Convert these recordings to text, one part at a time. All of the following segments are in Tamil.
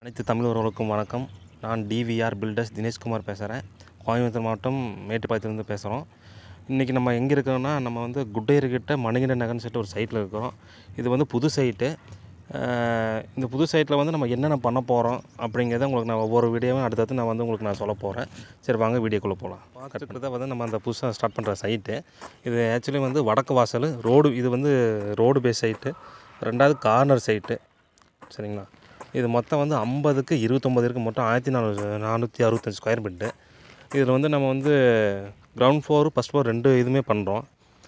அனைத்து தமிழ் உறவுகளுக்கும் வணக்கம் நான் டிவிஆர் பில்டர்ஸ் தினேஷ்குமார் பேசுகிறேன் கோயம்புத்தூர் மாவட்டம் மேட்டுப்பாளையத்துலேருந்து பேசுகிறோம் இன்றைக்கி நம்ம எங்கே இருக்கிறோன்னா நம்ம வந்து குட்டையர்கிட்ட மணிகண்ட நகர்னு சொல்லிட்டு ஒரு சைட்டில் இருக்கிறோம் இது வந்து புது சைட்டு இந்த புது சைட்டில் வந்து நம்ம என்னென்ன பண்ண போகிறோம் அப்படிங்கிறத உங்களுக்கு நான் ஒவ்வொரு வீடியோவும் அடுத்தடுத்து நான் வந்து உங்களுக்கு நான் சொல்ல போகிறேன் சரி வாங்க வீடியோக்குள்ளே போகலாம் பார்த்துக்கிறத வந்து நம்ம அந்த புதுசாக ஸ்டார்ட் பண்ணுற சைட்டு இது ஆக்சுவலி வந்து வடக்கு வாசல் ரோடு இது வந்து ரோடு பேஸ் சைட்டு ரெண்டாவது கார்னர் சைட்டு சரிங்களா இது மொத்தம் வந்து ஐம்பதுக்கு இருபத்தொம்பது இருக்குது மொத்தம் ஆயிரத்தி நானூறு நானூற்றி அறுபத்தஞ்சு ஸ்கொயர் பிட்டு இதில் வந்து நம்ம வந்து கிரவுண்ட் ஃப்ளோர் ஃபஸ்ட் ஃப்ளோர் ரெண்டு இதுவுமே பண்ணுறோம்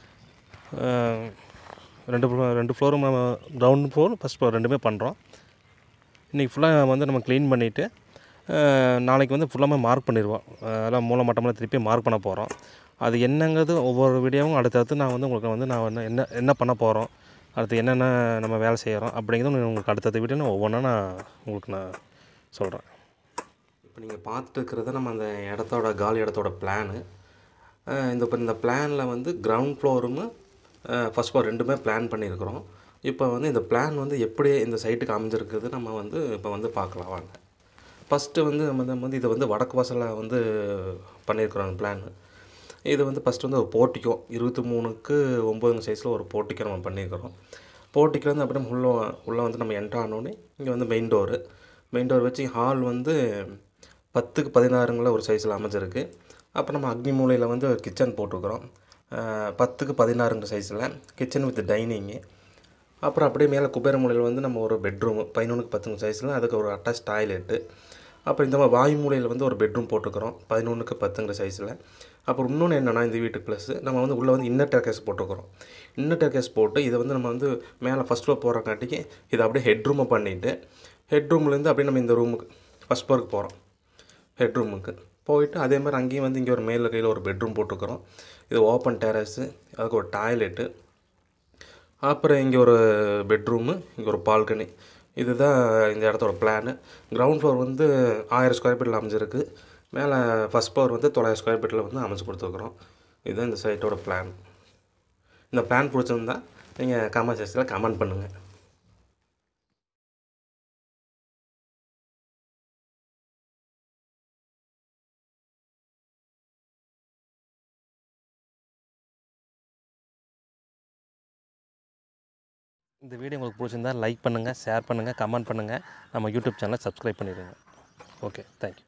ரெண்டு ஃப்ளோ ரெண்டு ஃப்ளோரும் நம்ம கிரவுண்ட் ஃப்ளோர் ஃபஸ்ட் ஃப்ளோர் ரெண்டுமே பண்ணுறோம் இன்றைக்கி ஃபுல்லாக வந்து நம்ம க்ளீன் பண்ணிவிட்டு நாளைக்கு வந்து ஃபுல்லாமே மார்க் பண்ணிடுவோம் அதெல்லாம் மூலமட்டமெல்லாம் திருப்பி மார்க் பண்ண போகிறோம் அது என்னங்கிறது ஒவ்வொரு வீடியோவும் அடுத்தடுத்து நான் வந்து உங்களுக்கு வந்து நான் வந்து என்ன என்ன பண்ண போகிறோம் அடுத்து என்னென்ன நம்ம வேலை செய்கிறோம் அப்படிங்கிறது உங்களுக்கு அடுத்தடுத்த வீடியோ நான் ஒவ்வொன்றா நான் உங்களுக்கு நான் சொல்கிறேன் இப்போ நீங்கள் பார்த்துட்டு இருக்கிறது நம்ம அந்த இடத்தோட காலி இடத்தோட பிளானு இந்த இப்போ இந்த பிளானில் வந்து கிரவுண்ட் ஃப்ளோரும் ஃபஸ்ட் ஃப்ளோர் ரெண்டுமே பிளான் பண்ணியிருக்கிறோம் இப்போ வந்து இந்த பிளான் வந்து எப்படி இந்த சைட்டுக்கு அமைஞ்சிருக்குது நம்ம வந்து இப்போ வந்து பார்க்கலாம் வாங்க ஃபஸ்ட்டு வந்து நம்ம நம்ம வந்து இதை வந்து வடக்கு வாசலில் வந்து பண்ணியிருக்கிறோம் அந்த பிளான் இது வந்து ஃபஸ்ட்டு வந்து ஒரு போர்ட்டிக்கோ இருபத்தி மூணுக்கு ஒம்பதுங்க சைஸில் ஒரு போர்ட்டிக்கோ நம்ம பண்ணியிருக்கிறோம் போர்ட்டிக்கோ வந்து அப்படியே உள்ளே உள்ளே வந்து நம்ம என்ட்ரு ஆனோடனே இங்கே வந்து மெயின் டோரு மெயின் டோர் வச்சு ஹால் வந்து பத்துக்கு பதினாறுங்கள ஒரு சைஸில் அமைஞ்சிருக்கு அப்புறம் நம்ம அக்னி மூலையில் வந்து கிச்சன் போட்டிருக்கிறோம் பத்துக்கு பதினாறுங்கிற சைஸில் கிச்சன் வித் டைனிங்கு அப்புறம் அப்படியே மேலே குபேர மூலையில் வந்து நம்ம ஒரு பெட்ரூமு பதினொன்றுக்கு பத்துங்க சைஸில் அதுக்கு ஒரு அட்டாச் டாய்லெட்டு அப்புறம் இந்த மாதிரி வாயு மூலையில் வந்து ஒரு பெட்ரூம் போட்டிருக்கிறோம் பதினொன்றுக்கு பத்துங்கிற சைஸில் அப்புறம் இன்னொன்று என்னென்னா இந்த வீட்டுக்கு ப்ளஸ் நம்ம வந்து உள்ளே வந்து இன்னர் டேர்கேஸ் போட்டிருக்கிறோம் இன்னர் டேர்கேஸ் போட்டு இதை வந்து நம்ம வந்து மேலே ஃபஸ்ட் ஃப்ளோர் போகிறக்காட்டிக்கு இதை அப்படியே ஹெட் ரூமை பண்ணிவிட்டு ஹெட் ரூம்லேருந்து அப்படியே நம்ம இந்த ரூமுக்கு ஃபஸ்ட் ஃப்ளோருக்கு போகிறோம் ஹெட் ரூமுக்கு போயிட்டு அதே மாதிரி அங்கேயும் வந்து இங்கே ஒரு மேலில் கையில் ஒரு பெட்ரூம் போட்டிருக்கிறோம் இது ஓப்பன் டெரஸு அதுக்கு ஒரு டாய்லெட்டு அப்புறம் இங்கே ஒரு பெட்ரூமு இங்கே ஒரு பால்கனி இதுதான் இந்த இடத்தோட பிளானு கிரவுண்ட் ஃப்ளோர் வந்து ஆயிரம் ஸ்கொயர் ஃபீட்டில் அமைஞ்சிருக்கு மேலே ஃபஸ்ட் ஃப்ளோர் வந்து தொள்ளாயிரம் ஸ்கொயர் ஃபீட்டில் வந்து அமைச்சு கொடுத்துருக்குறோம் இதுதான் இந்த சைட்டோட பிளான் இந்த பிளான் பிடிச்சிருந்தா நீங்கள் கமெண்ட் செக்ஷனில் கமெண்ட் பண்ணுங்கள் இந்த வீடியோ உங்களுக்கு பிடிச்சிருந்தா லைக் பண்ணுங்கள் ஷேர் பண்ணுங்கள் கமெண்ட் பண்ணுங்கள் நம்ம யூடியூப் சேனலை சப்ஸ்கிரைப் பண்ணிடுங்க ஓகே தேங்க்யூ